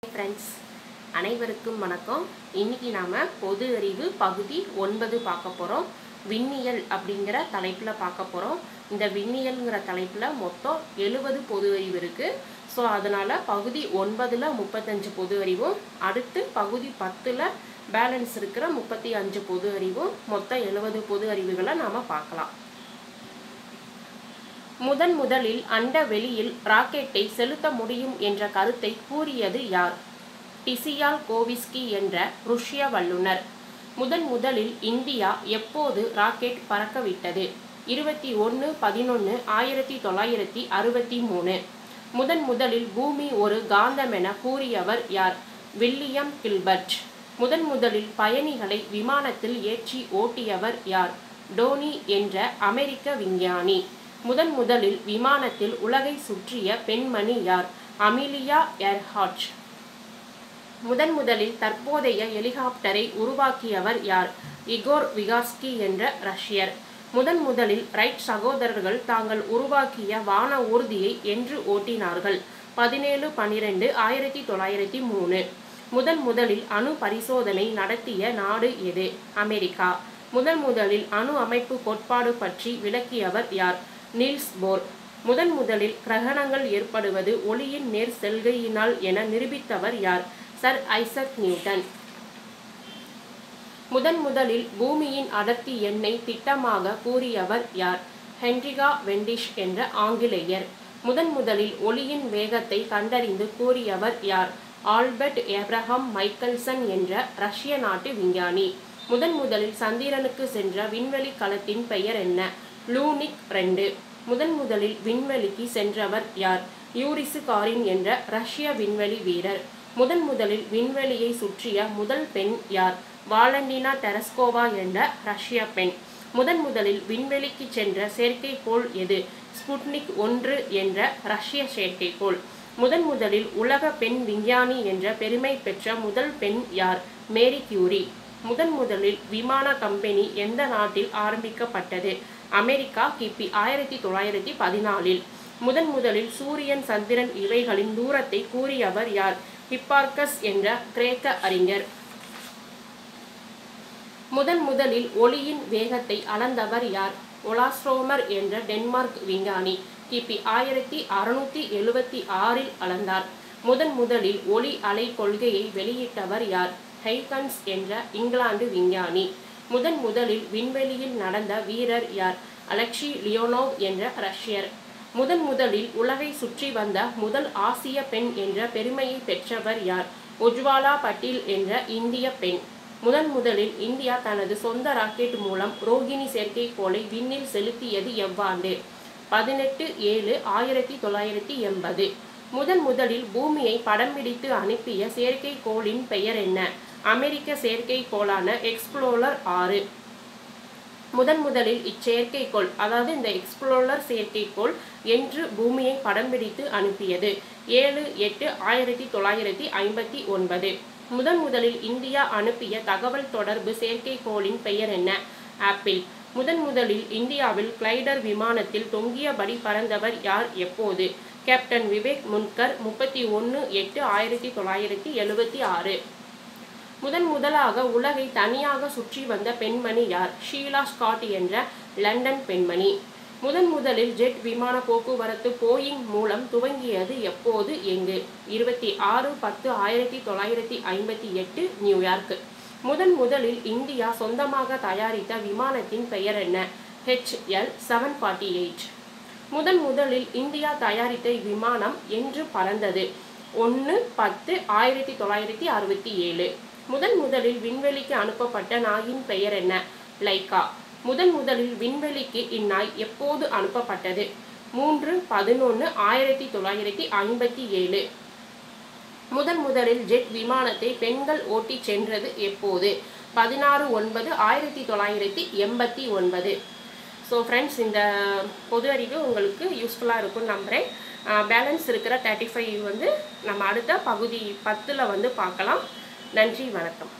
friends அனைவருக்கும் வணக்கம் இன்னைக்கு நாம் பொது அறிவு பகுதி ஒன்பது பார்க்க போகிறோம் விண்ணியல் அப்படிங்கிற தலைப்பில் பார்க்க போகிறோம் இந்த விண்ணியல்ங்கிற தலைப்பில் மொத்தம் எழுபது பொது அறிவு இருக்குது ஸோ அதனால் பகுதி ஒன்பதில் முப்பத்தஞ்சு பொது அறிவும் அடுத்து பகுதி பத்தில் பேலன்ஸ் இருக்கிற முப்பத்தி அஞ்சு பொது அறிவும் மொத்தம் எழுபது பொது அறிவுகளை நாம் பார்க்கலாம் முதன் முதலில் அண்ட வெளியில் ராக்கெட்டை செலுத்த முடியும் என்ற கருத்தை கூறியது யார் டிசியால் கோவிஸ்கி என்ற ருஷ்ய வல்லுனர் முதன் முதலில் இந்தியா எப்போது ராக்கெட் பறக்கவிட்டது இருபத்தி ஒன்று பதினொன்று ஆயிரத்தி தொள்ளாயிரத்தி அறுபத்தி மூணு முதன் முதலில் பூமி ஒரு காந்தமென கூறியவர் யார் வில்லியம் கில்பர்ட் முதன் முதலில் பயணிகளை விமானத்தில் ஏற்றி ஓட்டியவர் யார் டோனி என்ற அமெரிக்க விஞ்ஞானி முதன் முதலில் விமானத்தில் உலகை சுற்றிய பெண்மணி யார் அமிலியா எர்ஹாட் முதன் முதலில் தற்போதைய ஹெலிகாப்டரை உருவாக்கியவர் யார் இகோர் விகாஸ்கி என்ற ரஷ்யர் முதன் முதலில் ரைட் சகோதரர்கள் தாங்கள் உருவாக்கிய வான ஊர்தியை என்று ஓட்டினார்கள் பதினேழு பன்னிரெண்டு ஆயிரத்தி தொள்ளாயிரத்தி மூணு முதன் முதலில் அணு பரிசோதனை நடத்திய நாடு எது அமெரிக்கா முதன் முதலில் அணு அமைப்பு கோட்பாடு பற்றி விளக்கியவர் யார் நீல்ஸ் போர் முதன் முதலில் கிரகணங்கள் ஏற்படுவது ஒளியின் நேர் செல்கையினால் என நிரூபித்தவர் யார் சர் ஐசக் நியூட்டன் முதன் முதலில் பூமியின் அடர்த்தி எண்ணை திட்டமாக கூறியவர் யார் ஹென்ரிகா வெண்டிஷ் என்ற ஆங்கிலேயர் முதன் முதலில் ஒளியின் வேகத்தை கண்டறிந்து கூறியவர் யார் ஆல்பர்ட் ஏப்ரஹாம் மைக்கேல்சன் என்ற ரஷ்ய நாட்டு விஞ்ஞானி முதன் முதலில் சந்திரனுக்கு சென்ற விண்வெளி களத்தின் பெயர் என்ன லூனிக் ரெண்டு முதன் முதலில் விண்வெளிக்கு சென்றவர் யார் யூரிசு காரின் என்ற ரஷ்ய விண்வெளி வீரர் முதன் முதலில் விண்வெளியை சுற்றிய முதல் பெண் யார் வாலண்டினா டெரஸ்கோவா என்ற ரஷ்ய பெண் முதன் முதலில் விண்வெளிக்கு சென்ற செயற்கைக்கோள் எது ஸ்புட்னிக் ஒன்று என்ற ரஷ்ய செயற்கைக்கோள் முதன் முதலில் உலக பெண் விஞ்ஞானி என்ற பெருமை பெற்ற முதல் பெண் யார் மேரி கியூரி முதன் முதலில் விமான கம்பெனி எந்த நாட்டில் ஆரம்பிக்கப்பட்டது அமெரிக்கா கிபி ஆயிரத்தி தொள்ளாயிரத்தி பதினாலில் முதன் முதலில் சூரியன் சந்திரன் இவைகளின் தூரத்தை கூறியவர் யார் ஹிப்பார்கஸ் என்ற கிரேக்க அறிஞர் முதன் முதலில் ஒளியின் வேகத்தை அளந்தவர் யார் ஒலாஸ்ட்ரோமர் என்ற டென்மார்க் விஞ்ஞானி கிபி ஆயிரத்தி அறுநூத்தி எழுவத்தி ஆறில் அளந்தார் முதன் முதலில் ஒளி அலை கொள்கையை வெளியிட்டவர் யார் ஹைகன்ஸ் என்ற இங்கிலாந்து விஞ்ஞானி முதன் முதலில் விண்வெளியில் நடந்த வீரர் யார் அலெக்சி லியோனோவ் என்ற ரஷ்யர் முதன் முதலில் உலகை சுற்றி வந்த முதல் ஆசிய பெண் என்ற பெருமையை பெற்றவர் யார் உஜ்வாலா பட்டேல் என்ற இந்திய பெண் முதன் முதலில் இந்தியா தனது சொந்த ராக்கெட் மூலம் ரோகிணி செயற்கைக்கோளை விண்ணில் செலுத்தியது எவ்வாண்டு பதினெட்டு ஏழு ஆயிரத்தி தொள்ளாயிரத்தி எண்பது முதன் முதலில் பூமியை படம் பிடித்து அனுப்பிய செயற்கைக்கோளின் பெயர் என்ன அமெரிக்க செயற்கைக்கோளான எக்ஸ்ப்ளோரர் ஆறு முதன் முதலில் இச்செயற்கைக்கோள் அதாவது இந்த எக்ஸ்ப்ளோரர் செயற்கைக்கோள் என்று பூமியை படம் பிடித்து அனுப்பியது ஏழு எட்டு ஆயிரத்தி தொள்ளாயிரத்தி ஐம்பத்தி ஒன்பது முதன் முதலில் இந்தியா அனுப்பிய தகவல் தொடர்பு செயற்கைக்கோளின் பெயர் என்ன ஆப்பிள் முதன் முதலில் இந்தியாவில் கிளைடர் விமானத்தில் தொங்கியபடி பறந்தவர் யார் எப்போது கேப்டன் விவேக் முன்கர் முப்பத்தி ஒன்று எட்டு ஆயிரத்தி தொள்ளாயிரத்தி எழுபத்தி ஆறு முதன் முதலாக உலகை தனியாக சுற்றி வந்த பெண்மணி யார் ஷீலா ஸ்காட் என்ற லண்டன் பெண்மணி முதன் முதலில் ஜெட் விமான போக்குவரத்து போயிங் மூலம் துவங்கியது எப்போது எங்கு இருபத்தி ஆறு பத்து ஆயிரத்தி தொள்ளாயிரத்தி ஐம்பத்தி எட்டு நியூயார்க் முதன் முதலில் இந்தியா சொந்தமாக தயாரித்த விமானத்தின் பெயர் என்ன ஹெச்எல் செவன் ஃபார்ட்டி எயிட் முதன் முதலில் இந்தியா தயாரித்த விமானம் என்று பறந்தது ஒன்று பத்து ஆயிரத்தி தொள்ளாயிரத்தி அறுபத்தி ஏழு முதன் முதலில் விண்வெளிக்கு அனுப்பப்பட்ட நாயின் பெயர் என்ன லைகா முதன் முதலில் விண்வெளிக்கு இந்நாய் எப்போது அனுப்பப்பட்டது மூன்று பதினொன்று ஆயிரத்தி தொள்ளாயிரத்தி ஐம்பத்தி ஏழு முதன் முதலில் ஜெட் விமானத்தை பெண்கள் ஓட்டி சென்றது எப்போது பதினாறு ஒன்பது ஆயிரத்தி தொள்ளாயிரத்தி எண்பத்தி ஒன்பது ஸோ ஃப்ரெண்ட்ஸ் இந்த பொது அறிவு உங்களுக்கு யூஸ்ஃபுல்லாக இருக்கும்னு நம்புகிறேன் பேலன்ஸ் இருக்கிற தேர்ட்டி ஃபைவ் வந்து நம்ம அடுத்த பகுதி பத்தில் வந்து பார்க்கலாம் நன்றி வணக்கம்